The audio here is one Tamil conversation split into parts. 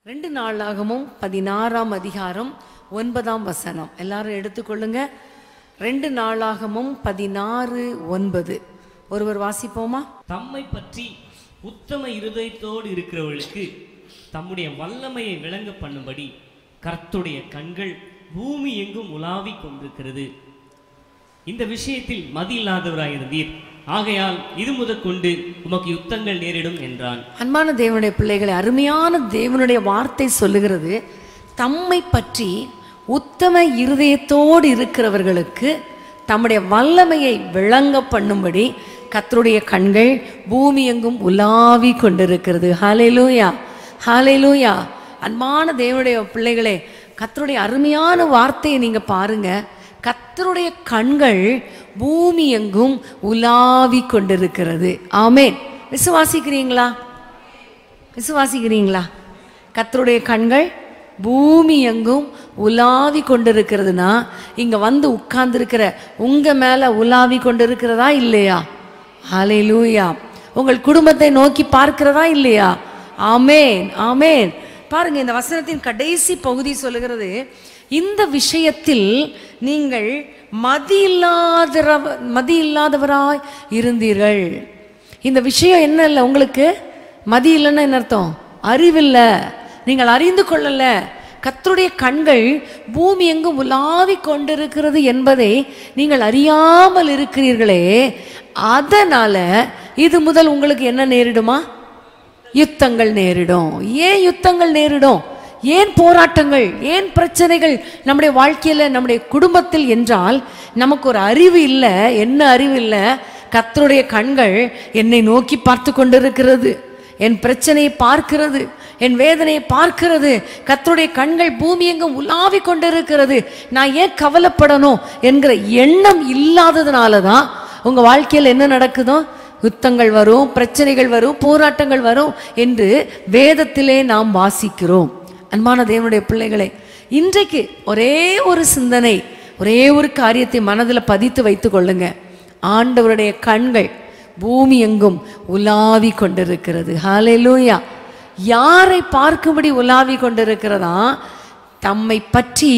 ரெண்டு நாளாகமும் பதினாறாம் அதிகாரம் ஒன்பதாம் வசனம் எல்லாரும் எடுத்துக்கொள்ளுங்க ரெண்டு நாளாகமும் பதினாறு ஒன்பது ஒருவர் வாசிப்போமா தம்மை பற்றி உத்தம இருதயத்தோடு இருக்கிறவர்களுக்கு தம்முடைய வல்லமையை விளங்க பண்ணும்படி கர்த்துடைய கண்கள் பூமி எங்கும் உலாவிக் கொண்டிருக்கிறது இந்த விஷயத்தில் மதி இல்லாதவராயிருந்தீர் ஆகையால் இது முதற்கொண்டு உமக்கு யுத்தங்கள் நேரிடும் என்றான் அன்பான தேவனுடைய பிள்ளைகளை அருமையான தேவனுடைய வார்த்தை சொல்லுகிறது தம்மை பற்றி உத்தம இருதயத்தோடு இருக்கிறவர்களுக்கு தம்முடைய வல்லமையை விளங்க பண்ணும்படி கர்த்தருடைய கண்கள் பூமி எங்கும் உலாவி கொண்டிருக்கிறது ஹalleluya ஹalleluya அன்பான தேவனுடைய பிள்ளைகளே கர்த்தருடைய அருமையான வார்த்தையை நீங்க பாருங்க கர்த்தருடைய கண்கள் பூமி எங்கும் உலாவி கொண்டிருக்கிறது ஆமென் விசுவாசிக்கிறீங்களா விசுவாசிக்கிறீங்களா கர்த்தருடைய கண்கள் பூமி எங்கும் உலாவி கொண்டிருக்கிறதுனா இங்க வந்து உட்கார்ந்திருக்கிற உங்க மேல உலாவி கொண்டிருக்கிறதா இல்லையா ஹalleluya உங்கள் குடும்பத்தை நோக்கி பார்க்கிறதா இல்லையா ஆமென் ஆமென் பாருங்க இந்த வசனத்தின் கடைசி பகுதி சொல்லுகிறது இந்த விஷயத்தில் நீங்கள் மதி இல்லாதவ மதி இல்லாதவராய் இருந்தீர்கள் இந்த விஷயம் என்ன இல்லை உங்களுக்கு மதி இல்லைன்னா என்ன அர்த்தம் அறிவில்லை நீங்கள் அறிந்து கொள்ளல கர்த்தருடைய கண்கள் பூமி எங்கும் உலாவி கொண்டிருக்கிறது என்பதை நீங்கள் அறியாமல் இருக்கிறீர்களே அதனால இது முதல் உங்களுக்கு என்ன நேரிடுமா யுத்தங்கள் நேரிடும் ஏன் யுத்தங்கள் நேரிடும் ஏன் போராட்டங்கள் ஏன் பிரச்சனைகள் நம்முடைய வாழ்க்கையில நம்முடைய குடும்பத்தில் என்றால் நமக்கு ஒரு அறிவு இல்லை என்ன அறிவு இல்லை கர்த்தருடைய கண்கள் என்னை நோக்கி பார்த்து கொண்டிருக்கிறது என் பிரச்சனையை பார்க்கிறது என் வேதனையை பார்க்கிறது கர்த்தருடைய கண்கள் பூமி எங்கும் உலாவி கொண்டிருக்கிறது நான் ஏன் கவலைப்படணும் என்கிற எண்ணம் இல்லாததுனால தான் உங்க வாழ்க்கையில் என்ன நடக்குதோ யுத்தங்கள் வரும் பிரச்சனைகள் வரும் போராட்டங்கள் வரும் என்று வேதத்திலே நாம் வாசிக்கிறோம் அன்பான தேவனுடைய பிள்ளைகளே இன்றைக்கு ஒரே ஒரு சிந்தனை ஒரே ஒரு காரியத்தை மனதில் பதித்து வைத்து கொள்ளுங்க ஆண்டவருடைய கண்கள் பூமி எங்கும் உலாவி கொண்டிருக்கிறது ஹalleluya யாரை பார்க்கும்படி உலாவி கொண்டிருக்கிறதா தம்மை பற்றி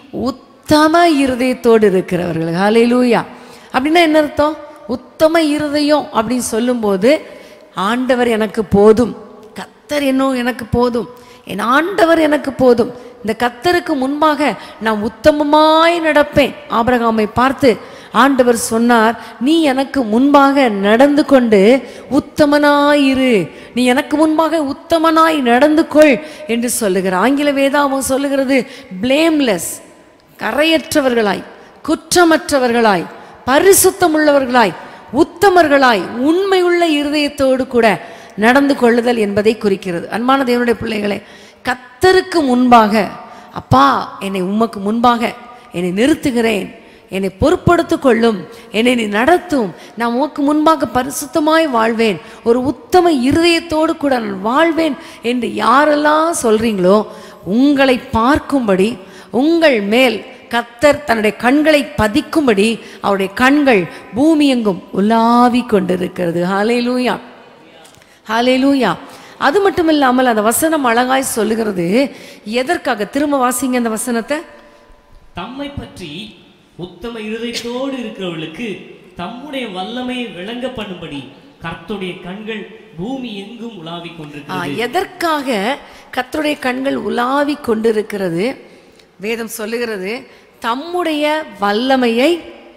உத்தம இருதயத்தோடு இருக்கிறவர்கள் ஹalleluya அப்படின்னா என்ன அர்த்தம் உத்தம இருதயம் அப்படின்னு சொல்லும்போது ஆண்டவர் எனக்கு போதும் கத்தர் என்னும் எனக்கு போதும் என் ஆண்டவர் எனக்கு போதும் இந்த கத்தருக்கு முன்பாக நான் உத்தமமாய் நடப்பேன் ஆபிரகாமை பார்த்து ஆண்டவர் சொன்னார் நீ எனக்கு முன்பாக நடந்து கொண்டு உத்தமனாயிரு நீ எனக்கு முன்பாக உத்தமனாய் நடந்து கொள் என்று சொல்லுகிறார் ஆங்கில வேதாமம் சொல்லுகிறது பிளேம்லெஸ் கரையற்றவர்களாய் குற்றமற்றவர்களாய் பரிசுத்தம் உள்ளவர்களாய் உத்தமர்களாய் உண்மையுள்ள இருதயத்தோடு கூட நடந்து கொள்ளுதல் என்பதை குறிக்கிறது அன்பான தேவனுடைய பிள்ளைகளே கத்தருக்கு முன்பாக அப்பா என்னை உமக்கு முன்பாக என்னை நிறுத்துகிறேன் என்னை பொறுப்படுத்திக் கொள்ளும் என்னை நீ நடத்தும் நான் உமக்கு முன்பாக பரிசுத்தமாய் வாழ்வேன் ஒரு உத்தம இருதயத்தோடு கூட நான் வாழ்வேன் என்று யாரெல்லாம் சொல்றீங்களோ உங்களை பார்க்கும்படி உங்கள் மேல் கத்தர் தன்னுடைய கண்களை பதிக்கும்படி அவருடைய கண்கள் பூமி எங்கும் உலாவி கொண்டிருக்கிறது ஹalleluya ஹalleluya அது மட்டும் இல்லாமல் அந்த வசனம் அழகாய் சொல்லுகிறது எதற்காக திரும்ப வாசிங்க அந்த வசனத்தை தம்மை பற்றி உத்தம இருதயத்தோடு இருக்கிறவர்களுக்கு தம்முடைய வல்லமையை விளங்க பண்ணும்படி கர்த்துடைய கண்கள் பூமி எங்கும் உலாவிக் ஆ, கொண்டிருக்கிறது எதற்காக கர்த்தருடைய கண்கள் உலாவி கொண்டிருக்கிறது வேதம் சொல்லுகிறது தம்முடைய வல்லமையை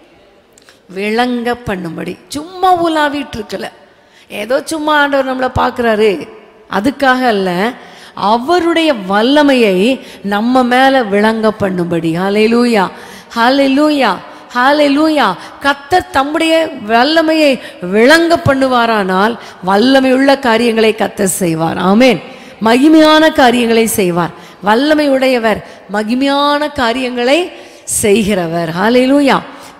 விளங்க பண்ணும்படி சும்மா உலாவிட்டு இருக்கல ஏதோ சும்மா ஆண்டவர் நம்மளை பார்க்குறாரு அதுக்காக அல்ல அவருடைய வல்லமையை நம்ம மேல விளங்க பண்ணும்படி ஹalleluya ஹalleluya ஹalleluya கத்தர் தம்முடைய வல்லமையை விளங்க பண்ணுவாரானால் வல்லமையுள்ள காரியங்களை கத்தர் செய்வார் ஆமென் மகிமையான காரியங்களை செய்வார் வல்லமை உடையவர் மகிமையான காரியங்களை செய்கிறவர் ஹalleluya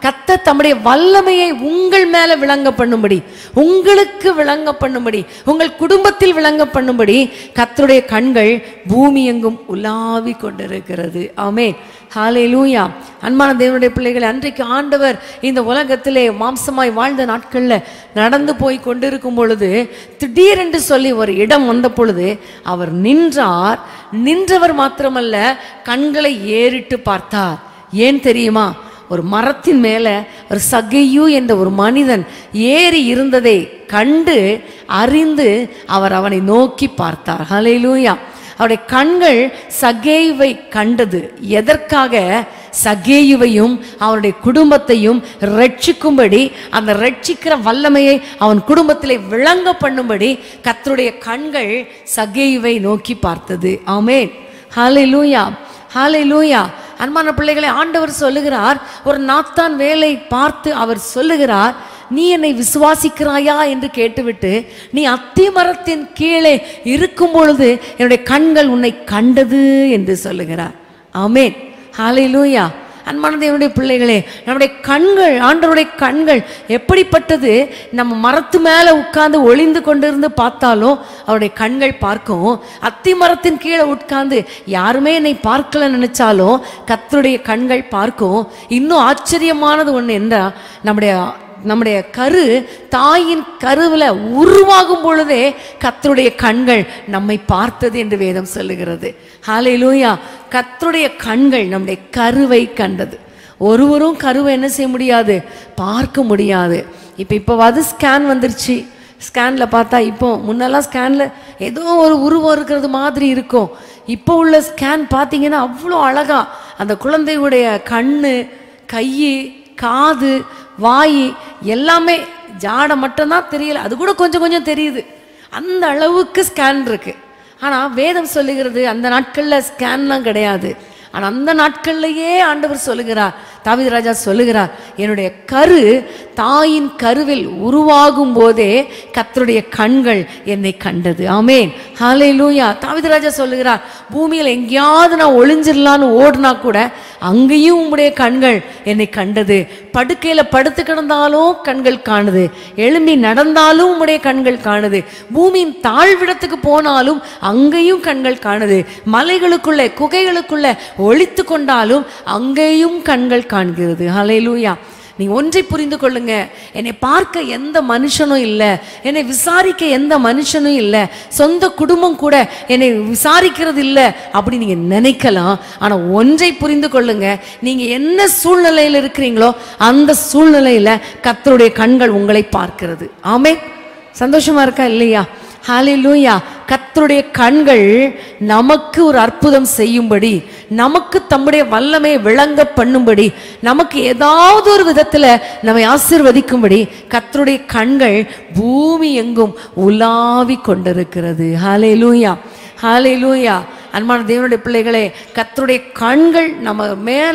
கத்த தம்முடைய வல்லமையை உங்கள் மேல விளங்க பண்ணும்படி உங்களுக்கு விளங்க பண்ணும்படி உங்கள் குடும்பத்தில் விளங்க பண்ணும்படி கத்தருடைய கண்கள் பூமி எங்கும் உலாவி கொண்டிருக்கிறது ஆமே ஹாலே லூயா அன்பான தேவனுடைய பிள்ளைகளை அன்றைக்கு ஆண்டவர் இந்த உலகத்திலே மாம்சமாய் வாழ்ந்த நாட்கள்ல நடந்து போய் கொண்டிருக்கும் பொழுது திடீரென்று சொல்லி ஒரு இடம் வந்த பொழுது அவர் நின்றார் நின்றவர் மாத்திரமல்ல கண்களை ஏறிட்டு பார்த்தார் ஏன் தெரியுமா ஒரு மரத்தின் மேல ஒரு சகையு என்ற ஒரு மனிதன் ஏறி இருந்ததை கண்டு அறிந்து அவர் அவனை நோக்கி பார்த்தார் ஹalleluya அவருடைய கண்கள் சகேயுவை கண்டது எதற்காக சகேயுவையும் அவனுடைய குடும்பத்தையும் ரட்சிக்கும்படி அந்த ரட்சிக்கிற வல்லமையை அவன் குடும்பத்திலே விளங்க பண்ணும்படி கர்த்தருடைய கண்கள் சகேயுவை நோக்கி பார்த்தது ஆமென் ஹalleluya ஹalleluya அன்பான பிள்ளைகளை ஆண்டவர் சொல்லுகிறார் ஒரு நாத்தான் வேலை பார்த்து அவர் சொல்லுகிறார் நீ என்னை விசுவாசிக்கிறாயா என்று கேட்டுவிட்டு நீ அத்தி மரத்தின் கீழே இருக்கும் பொழுது என்னுடைய கண்கள் உன்னை கண்டது என்று சொல்லுகிறார் ஆமென் ஹalleluya அன்பான தேவனுடைய பிள்ளைகளே நம்முடைய கண்கள் ஆண்டவருடைய கண்கள் எப்படிப்பட்டது நம்ம மரத்து மேலே உட்கார்ந்து ஒளிந்து கொண்டிருந்து பார்த்தாலும் அவருடைய கண்கள் பார்க்கும் அத்தி மரத்தின் கீழே உட்கார்ந்து யாருமே என்னை பார்க்கல நினைச்சாலும் கர்த்தருடைய கண்கள் பார்க்கும் இன்னும் ஆச்சரியமானது ஒன்று என்றா நம்முடைய நம்முடைய கரு தாயின் கருவில் உருவாகும் பொழுதே கர்த்தருடைய கண்கள் நம்மை பார்த்தது என்று வேதம் சொல்லுகிறது ஹalleluya கர்த்தருடைய கண்கள் நம்முடைய கருவை கண்டது ஒருவரும் கருவை என்ன செய்ய முடியாது பார்க்க முடியாது இப்போ இப்போவாது ஸ்கேன் வந்துருச்சு ஸ்கேனில் பார்த்தா இப்போ முன்னெல்லாம் ஸ்கேனில் ஏதோ ஒரு உருவம் இருக்கிறது மாதிரி இருக்கும் இப்போ உள்ள ஸ்கேன் பார்த்தீங்கன்னா அவ்வளோ அழகா அந்த குழந்தையுடைய கண்ணு கை காது வாய் எல்லாமே ஜாடை மட்டும்தான் தெரியல அது கூட கொஞ்சம் கொஞ்சம் தெரியுது அந்த அளவுக்கு ஸ்கேன் இருக்கு ஆனால் வேதம் சொல்லுகிறது அந்த நாட்களில் ஸ்கேன்லாம் கிடையாது ஆனால் அந்த நாட்கள்லையே ஆண்டவர் சொல்லுகிறார் தாவீது ராஜா சொல்லுகிறார் என்னுடைய கரு தாயின் கருவில் உருவாகும் போதே கர்த்தருடைய கண்கள் என்னை கண்டது ஆமேன் ஹாலே லூயா தாவீது ராஜா சொல்லுகிறார் பூமியில் எங்கேயாவது நான் ஒளிஞ்சிடலான்னு ஓடினா கூட அங்கேயும் உம்முடைய கண்கள் என்னை கண்டது படுக்கையில் படுத்து கிடந்தாலும் கண்கள் காணுது எழும்பி நடந்தாலும் உம்முடைய கண்கள் காணுது பூமியின் தாழ்விடத்துக்கு போனாலும் அங்கேயும் கண்கள் காணுது மலைகளுக்குள்ளே குகைகளுக்குள்ள ஒளித்து கொண்டாலும் அங்கேயும் கண்கள் காண்கிறது ஹalleluya நீ ஒன்றை புரிந்து கொள்ளுங்க என்னை பார்க்க எந்த மனுஷனும் இல்லை என்னை விசாரிக்க எந்த மனுஷனும் இல்லை சொந்த குடும்பம் கூட என்னை விசாரிக்கிறது இல்லை அப்படி நீங்க நினைக்கலாம் ஆனா ஒன்றை புரிந்து கொள்ளுங்க நீங்க என்ன சூழ்நிலையில் இருக்கிறீங்களோ அந்த சூழ்நிலையில கர்த்தருடைய கண்கள் உங்களை பார்க்கிறது ஆமே சந்தோஷமா இருக்கா இல்லையா ஹalleluya கர்த்தருடைய கண்கள் நமக்கு ஒரு அற்புதம் செய்யும்படி நமக்கு தம்முடைய வல்லமை விளங்க பண்ணும்படி நமக்கு ஏதாவது ஒரு விதத்துல நம்மை ஆசீர்வதிக்கும்படி கர்த்தருடைய கண்கள் பூமி எங்கும் உலாவி கொண்டிருக்கிறது ஹalleluya ஹalleluya அன்பான தேவனுடைய பிள்ளைகளே கர்த்தருடைய கண்கள் நம்ம மேல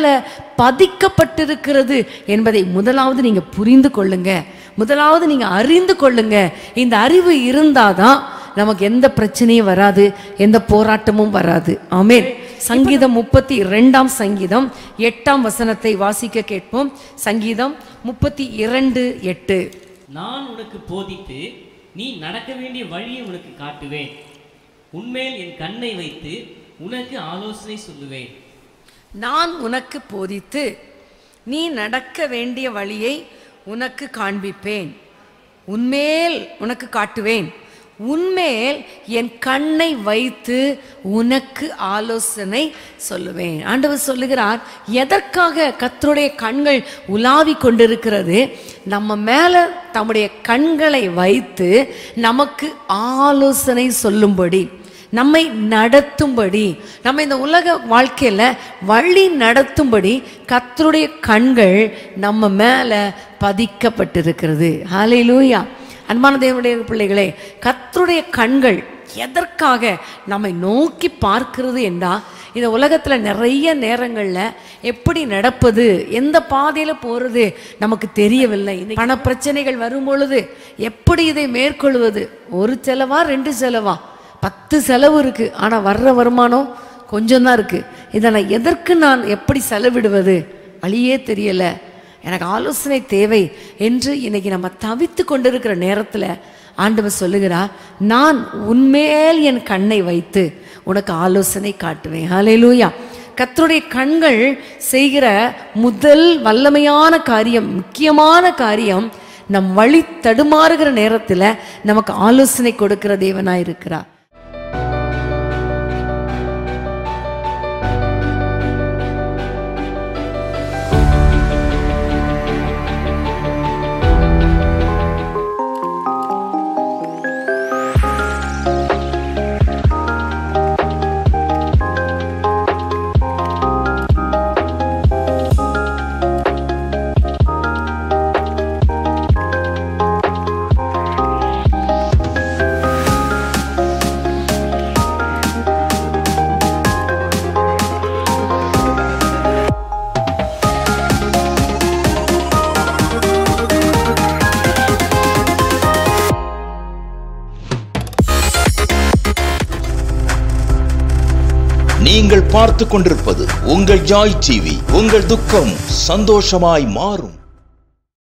பதிக்கப்பட்டிருக்கிறது என்பதை முதலாவது நீங்க புரிந்து கொள்ளுங்க முதலாவது நீங்க அறிந்து கொள்ளுங்க இந்த அறிவு இருந்தாதான் நமக்கு எந்த பிரச்சனையும் வராது எந்த போராட்டமும் வராது ஆமென் சங்கீதம் முப்பத்தி இரண்டாம் சங்கீதம் எட்டாம் வசனத்தை வாசிக்க கேட்போம் சங்கீதம் முப்பத்தி இரண்டு எட்டு நான் உனக்கு போதித்து நீ நடக்க வேண்டிய வழியை உனக்கு காட்டுவேன் உன்மேல் என் கண்ணை வைத்து உனக்கு ஆலோசனை சொல்லுவேன் நான் உனக்கு போதித்து நீ நடக்க வேண்டிய வழியை உனக்கு காண்பிப்பேன் உன்மேல் உனக்கு காட்டுவேன் உன்மேல் என் கண்ணை வைத்து உனக்கு ஆலோசனை சொல்லுவேன் ஆண்டவர் சொல்லுகிறார் எதற்காக கர்த்தருடைய கண்கள் உலாவி கொண்டிருக்கிறது நம்ம மேல தம்முடைய கண்களை வைத்து நமக்கு ஆலோசனை சொல்லும்படி நம்மை நடத்தும்படி நம்ம இந்த உலக வாழ்க்கையில வழி நடத்தும்படி கர்த்தருடைய கண்கள் நம்ம மேல பதிக்கப்பட்டிருக்கிறது ஹalleluya அன்பான தேவனுடைய பிள்ளைகளே கர்த்தருடைய கண்கள் எதற்காக நம்மை நோக்கி பார்க்கிறது என்றா இந்த உலகத்துல நிறைய நேரங்கள்ல எப்படி நடப்பது எந்த பாதையில போறது நமக்கு தெரியவில்லை இன்னைக்கு பண பிரச்சனைகள் வரும் பொழுது எப்படி இதை மேற்கொள்வது ஒரு செலவா ரெண்டு செலவா பத்து செலவு இருக்கு ஆனா வர்ற வருமானம் கொஞ்சம் தான் இருக்கு இதை நான் எதற்கு நான் எப்படி செலவிடுவது வழியே தெரியல எனக்கு ஆலோசனை தேவை என்று இன்னைக்கு நம்ம தவித்து கொண்டிருக்கிற நேரத்தில் ஆண்டவர் சொல்லுகிறார் நான் உன்மேல் என் கண்ணை வைத்து உனக்கு ஆலோசனை காட்டுவேன் ஹalleluya கர்த்தருடைய கண்கள் செய்கிற முதல் வல்லமையான காரியம் முக்கியமான காரியம் நம் வழி தடுமாறுகிற நேரத்தில் நமக்கு ஆலோசனை கொடுக்கிற தேவனாய் இருக்கிறார் நீங்கள் பார்த்து கொண்டிருப்பது உங்கள் ஜாய் டிவி உங்கள் துக்கம் சந்தோஷமாய் மாறும்